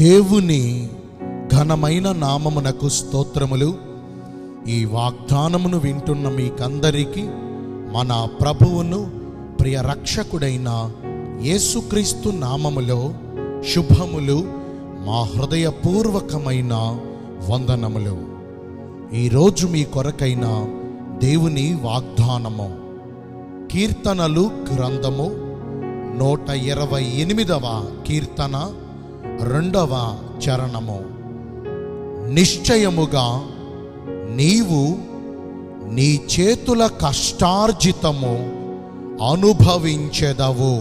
దేవుని ఘనమైన నామమునకు స్తోత్రములు ఈ వాగ్దానమును వింటున్న మీకందరికీ మన ప్రభువును ప్రియ రక్షకుడైన యేసుక్రీస్తు నామములో శుభములు మా హృదయపూర్వకమైన వందనములు ఈరోజు మీ కొరకైన దేవుని వాగ్దానము కీర్తనలు గ్రంథము నూట ఇరవై ఎనిమిదవ కీర్తన రెండవ చరణము నిశ్చయముగా నీవు నీ చేతుల కష్టార్జితము అనుభవించెదవు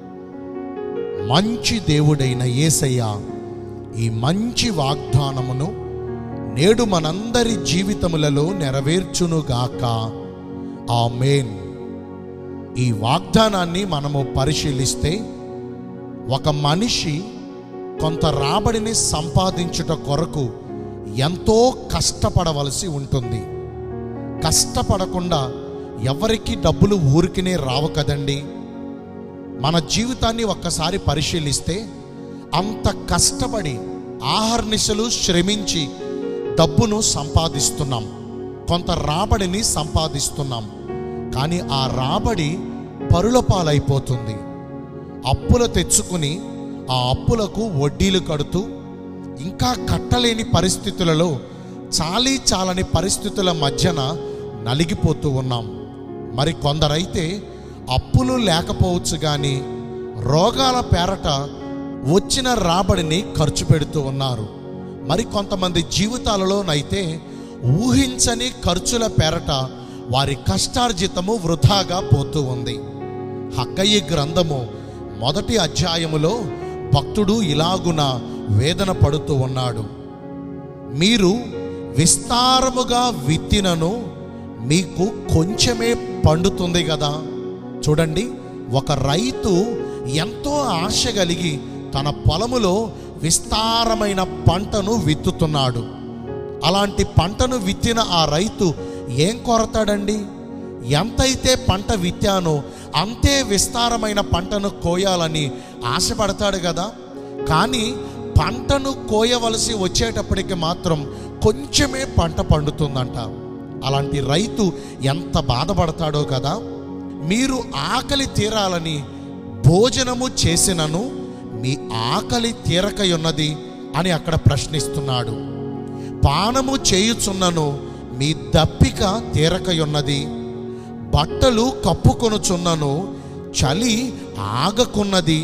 మంచి దేవుడైన యేసయ్య ఈ మంచి వాగ్దానమును నేడు మనందరి జీవితములలో నెరవేర్చునుగాక ఆమేన్ ఈ వాగ్దానాన్ని మనము పరిశీలిస్తే ఒక మనిషి కొంత రాబడిని సంపాదించుట కొరకు ఎంతో కష్టపడవలసి ఉంటుంది కష్టపడకుండా ఎవరికి డబ్బులు ఊరికినే రావు కదండి మన జీవితాన్ని ఒక్కసారి పరిశీలిస్తే అంత కష్టపడి ఆహర్నిశలు శ్రమించి డబ్బును సంపాదిస్తున్నాం కొంత రాబడిని సంపాదిస్తున్నాం కానీ ఆ రాబడి పరుల పాలైపోతుంది అప్పులు తెచ్చుకుని ఆ అప్పులకు వడ్డీలు కడుతూ ఇంకా కట్టలేని పరిస్థితులలో చాలీ చాలని పరిస్థితుల మధ్యన నలిగిపోతూ ఉన్నాం మరి కొందరైతే అప్పులు లేకపోవచ్చు కానీ రోగాల పేరట వచ్చిన రాబడిని ఖర్చు పెడుతూ ఉన్నారు మరి కొంతమంది జీవితాలలోనైతే ఊహించని ఖర్చుల పేరట వారి కష్టార్జితము వృధాగా పోతూ ఉంది హక్కయ్య గ్రంథము మొదటి అధ్యాయములో భక్తుడు ఇలాగున వేదన పడుతూ ఉన్నాడు మీరు విస్తారముగా విత్తినను మీకు కొంచెమే పండుతుంది కదా చూడండి ఒక రైతు ఎంతో ఆశ కలిగి తన పొలములో విస్తారమైన పంటను విత్తుతున్నాడు అలాంటి పంటను విత్తిన ఆ రైతు ఏం కొరతాడండి ఎంతైతే పంట విత్తానో అంతే విస్తారమైన పంటను కోయాలని ఆశపడతాడు కదా కానీ పంటను కోయవలసి వచ్చేటప్పటికి మాత్రం కొంచెమే పంట పండుతుందంట అలాంటి రైతు ఎంత బాధపడతాడో కదా మీరు ఆకలి తీరాలని భోజనము చేసినను మీ ఆకలి తీరకయున్నది అని అక్కడ ప్రశ్నిస్తున్నాడు పానము చేయుచున్నను మీ దప్పిక తీరకయున్నది బట్టలు కప్పుకొనుచున్నను చలి ఆగకున్నది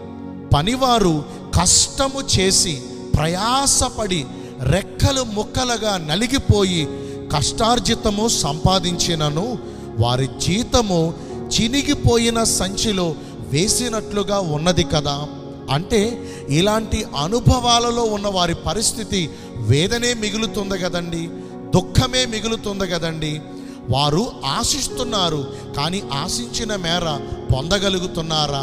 పనివారు కష్టము చేసి ప్రయాసపడి రెక్కలు ముక్కలుగా నలిగిపోయి కష్టార్జితము సంపాదించినను వారి జీతము చినిగిపోయిన సంచిలో వేసినట్లుగా ఉన్నది కదా అంటే ఇలాంటి అనుభవాలలో ఉన్న వారి పరిస్థితి వేదనే మిగులుతుంది కదండి దుఃఖమే మిగులుతుంది కదండి వారు ఆశిస్తున్నారు కానీ ఆశించిన మేర పొందగలుగుతున్నారా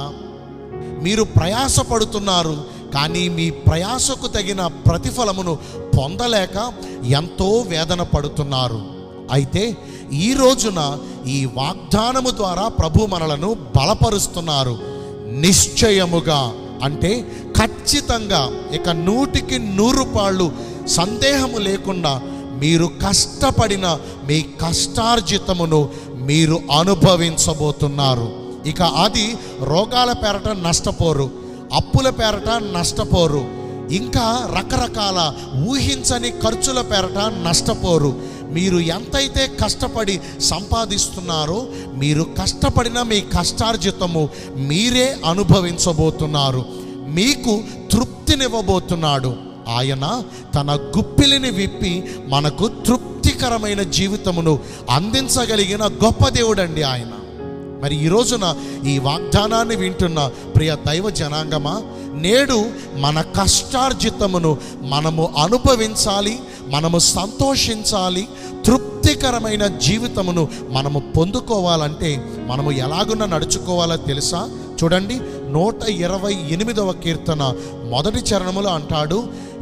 మీరు ప్రయాసపడుతున్నారు కానీ మీ ప్రయాసకు తగిన ప్రతిఫలమును పొందలేక ఎంతో వేదన పడుతున్నారు అయితే ఈ రోజున ఈ వాగ్దానము ద్వారా ప్రభు మనలను బలపరుస్తున్నారు నిశ్చయముగా అంటే ఖచ్చితంగా ఇక నూటికి నూరు పాళ్ళు సందేహము లేకుండా మీరు కష్టపడిన మీ కష్టార్జితమును మీరు అనుభవించబోతున్నారు ఇక అది రోగాల పేరట నష్టపోరు అప్పుల పేరట నష్టపోరు ఇంకా రకరకాల ఊహించని ఖర్చుల పేరట నష్టపోరు మీరు ఎంతైతే కష్టపడి సంపాదిస్తున్నారో మీరు కష్టపడిన మీ కష్టార్జితము మీరే అనుభవించబోతున్నారు మీకు తృప్తినివ్వబోతున్నాడు ఆయన తన గుప్పిలిని విప్పి మనకు తృప్తికరమైన జీవితమును అందించగలిగిన గొప్ప దేవుడండి ఆయన మరి ఈ రోజున ఈ వాగ్దానాన్ని వింటున్న ప్రియ దైవ జనాంగమా నేడు మన కష్టార్జితమును మనము అనుభవించాలి మనము సంతోషించాలి తృప్తికరమైన జీవితమును మనము పొందుకోవాలంటే మనము ఎలాగున్న నడుచుకోవాలో తెలుసా చూడండి నూట ఇరవై ఎనిమిదవ కీర్తన మొదటి చరణములో అంటాడు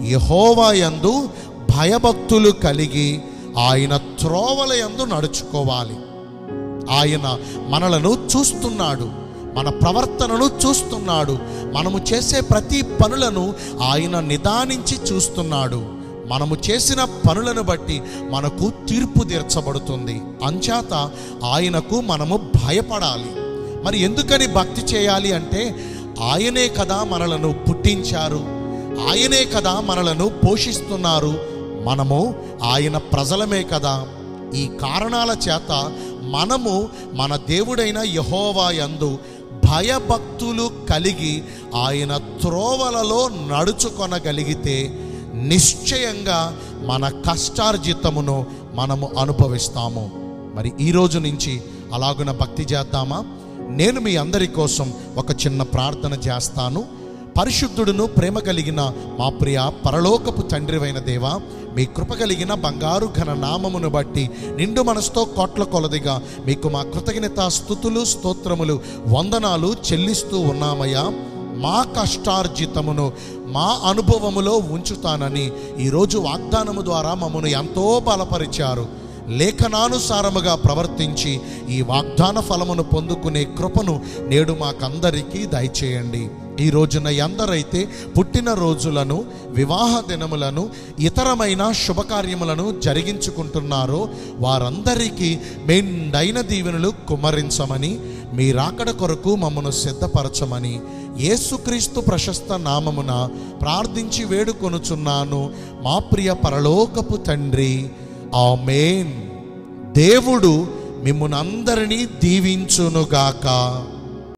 యహోవాయందు భయభక్తులు కలిగి ఆయన త్రోవల యందు నడుచుకోవాలి ఆయన మనలను చూస్తున్నాడు మన ప్రవర్తనను చూస్తున్నాడు మనము చేసే ప్రతి పనులను ఆయన నిదానించి చూస్తున్నాడు మనము చేసిన పనులను బట్టి మనకు తీర్పు తీర్చబడుతుంది అంచేత ఆయనకు మనము భయపడాలి మరి ఎందుకని భక్తి చేయాలి అంటే ఆయనే కదా మనలను పుట్టించారు ఆయనే కదా మనలను పోషిస్తున్నారు మనము ఆయన ప్రజలమే కదా ఈ కారణాల చేత మనము మన దేవుడైన యహోవా యందు భయభక్తులు కలిగి ఆయన త్రోవలలో నడుచుకొనగలిగితే నిశ్చయంగా మన కష్టార్జితమును మనము అనుభవిస్తాము మరి ఈ రోజు నుంచి అలాగున భక్తి చేద్దామా నేను మీ అందరి కోసం ఒక చిన్న ప్రార్థన చేస్తాను పరిశుద్ధుడును ప్రేమ కలిగిన మా ప్రియ పరలోకపు తండ్రివైన దేవా మీ కృప కలిగిన బంగారు ఘన నామమును బట్టి నిండు మనసుతో కోట్ల కొలదిగా మీకు మా కృతజ్ఞత స్థుతులు స్తోత్రములు వందనాలు చెల్లిస్తూ ఉన్నామయ్యా మా కష్టార్జితమును మా అనుభవములో ఉంచుతానని ఈరోజు వాగ్దానము ద్వారా మమ్మను ఎంతో బలపరిచారు లేఖనానుసారముగా ప్రవర్తించి ఈ వాగ్దాన ఫలమును పొందుకునే కృపను నేడు మాకందరికీ దయచేయండి ఈ రోజున ఎందరైతే పుట్టిన రోజులను వివాహ దినములను ఇతరమైన శుభకార్యములను జరిగించుకుంటున్నారో వారందరికీ మెండైన దీవెనలు కుమ్మరించమని మీ రాకడ కొరకు మమ్మను సిద్ధపరచమని యేసుక్రీస్తు ప్రశస్త నామమున ప్రార్థించి వేడుకొనుచున్నాను మా ప్రియ పరలోకపు తండ్రి ఆమేన్ దేవుడు మిమ్మునందరినీ దీవించునుగాక